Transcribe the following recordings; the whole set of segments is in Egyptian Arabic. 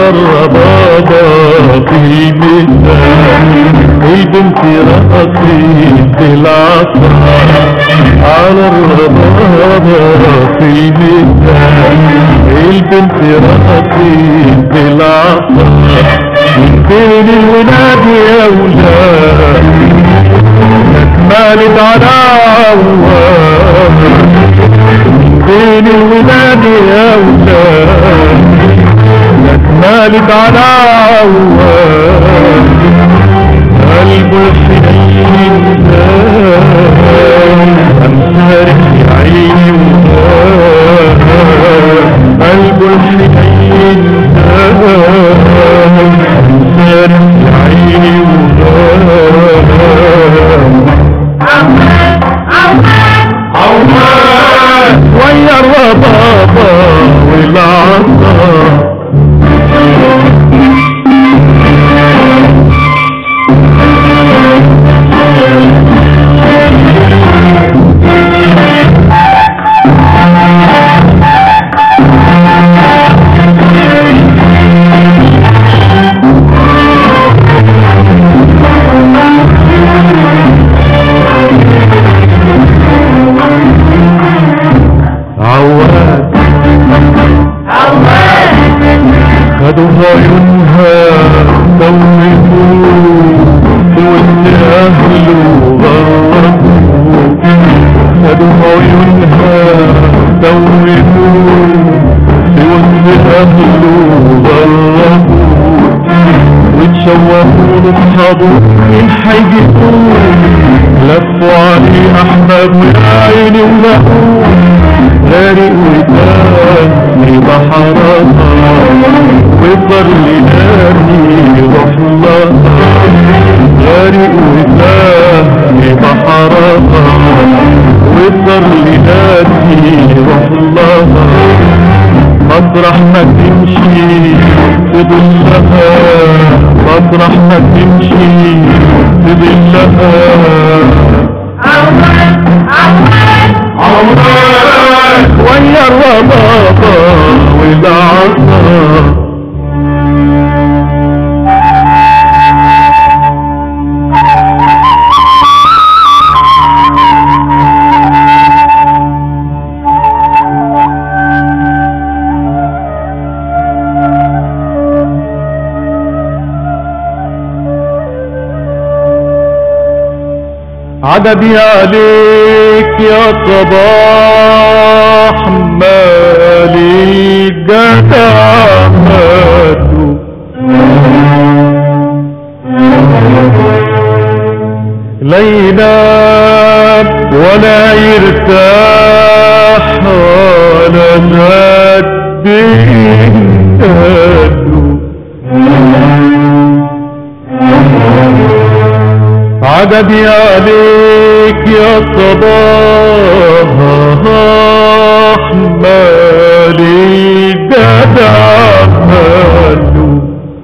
الربابة في المثال البنت رقصت العصا على الربابة في المثال البنت رقصت العصا من بين الولاد يا ولاد مالت على عوام بين الولاد يا ولاد مالت على عوام قلب الحنين أمسارك يا عيني قلب الحنين أمسارك يا عيني ويا الربابة والعصا عواد خدوا عيونها دوموا وانت اهله غربوا خدوا عيونها دوموا وانت اهله غربوا وتشوفوا لاصحابه من حيجيبوه لفوا عليه احباب ويا عيني ولقوه غارق وتاني بحرها وصار لناني رحلها غارق وتاني بحرها وصار لناني رحلها مطرح ما تمشي تضلها مطرح ما تمشي تضلها ويا الربابة والعصا عددي عليك يا صباح مالي جدع ماتوا لا ينام ولا يرتاح ولا جد عددي عليك يا صباح مالي جدع ماله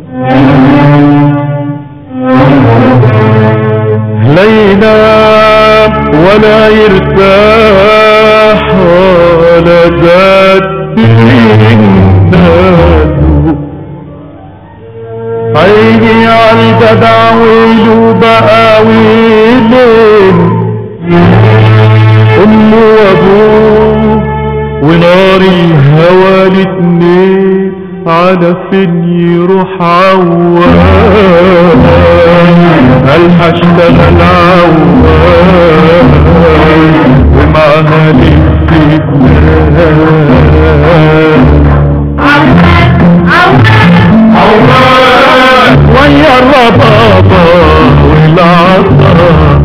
لا ينام ولا يرتاح ولا جد ناله عيني عالجدع ويلو بقى ويلين امه وابوه ونار الهوى الاتنين على فين يروح عوام قال هشتغل عوام ومعها الاستثناء ويا الربابة والعصا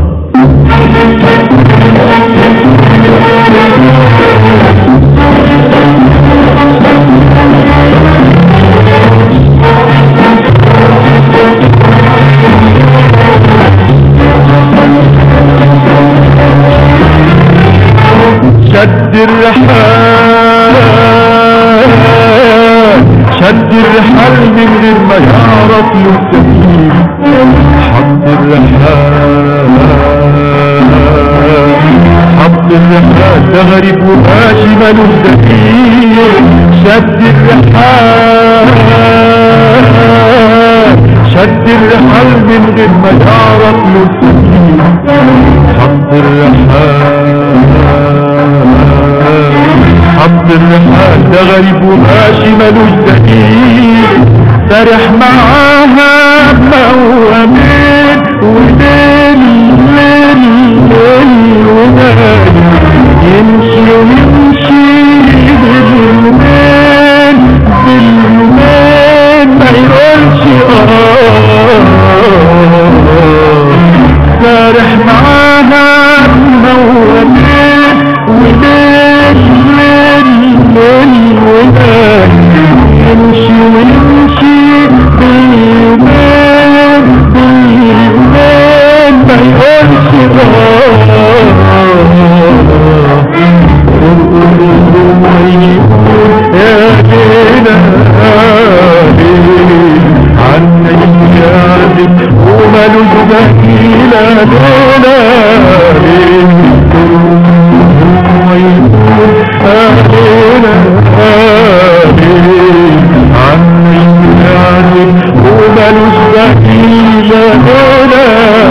شد الرحال شد الرحال من غير ما يعرف له سبيل حط الرحال حط الرحال ده غريب وماشي ملوش دليل شد الرحال شد الرحال من غير ما يعرف له سبيل حط الرحال حط الرحال ده غريب وماشي ملوش دليل سارح معاها بموامين وليل ليل ليل ونايم يمشي ويمشي باليومين باليومين ما يقولش اه سارح معاها بموامين وليل ليل ليل ونايم يمشي ويمشي باليومين باليومين ما يقولش ومالوش بكيلة ليلة ويقول آلينا آلين عني يعني ومالوش بكيلة ليلة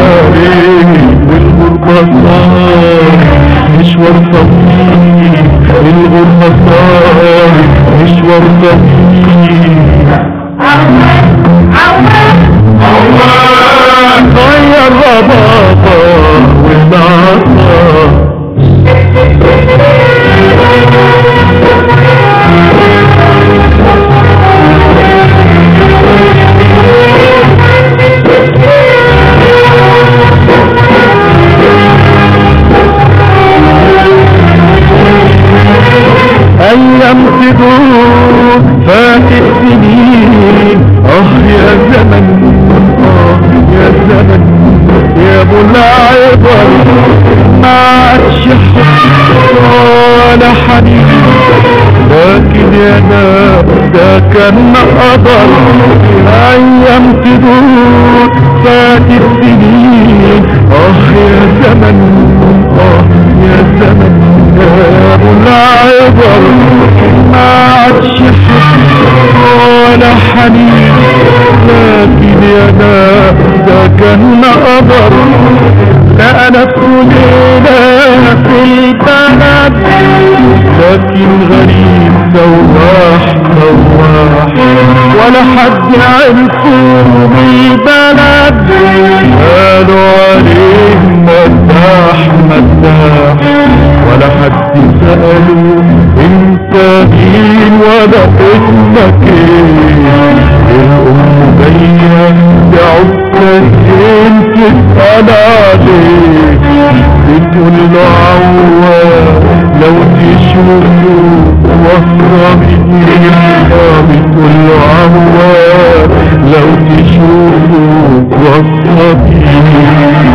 والغربة صار مشوار طويل الغربة صار مشوار طويل غير رباطة والنعطة أيام تدور فاتت سنين آه يا زمن آه يا زمن يا ابو العبر ما عادش حب ولا حنين لكن يا ناس ده كان قدر أيام تدور فاتت سنين آه يا زمن آه يا زمن يا ابو العبر ما عادش حب ولا حنين لكن يا ناس ده كان قدر لا انا في ليلة في البلد لكن غريب سواح سواح ولا حد عرفه بالبلد قالوا عليه مداح مداح ولا حد سأله انت مين ولا اسمك ايه الام جاية بعكتين تسأل عليك بتقول له عوام لو تشوفه وصى مني آه بتقول له عوام لو تشوفه وصى مني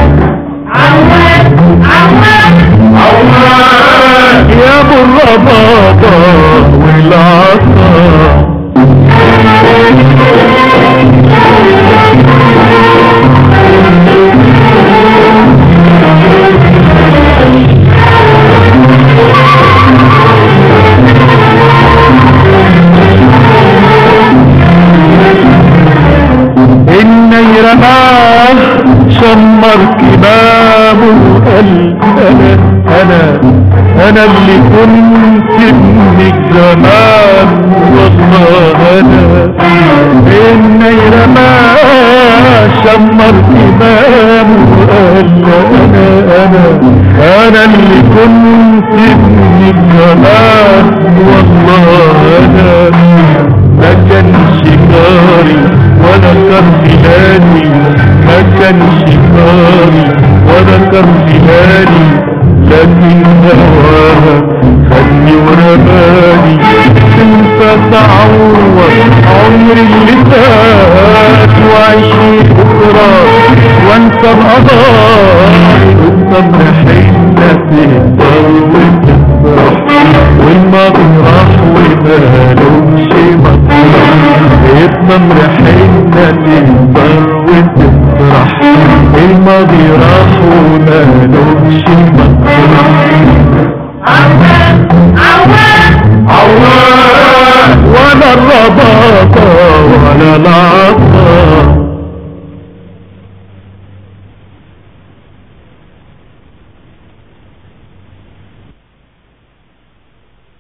يا ابو الرباطة والعصا النير معاه شمر كمامه قال انا انا انا اللي كنت ابنك زمان والله انا النير معاه شمر كمامه قال انا انا انا اللي كنت ابنك زمان والله انا ما كانش جاري ولا كان خلاني ما كانش جاري ولا كان خلاني لكن هواها خلي ورماني انت تعوض عمري اللي فات وعيش بكرة وانت بقضاء والصبر حينة تقدر وتفرح والماضي راح ومالوش مطرح الصبر حينة تقدر وتفرح الماضي راح ومالوش مطرح عوان ولا الرباطة ولا العطا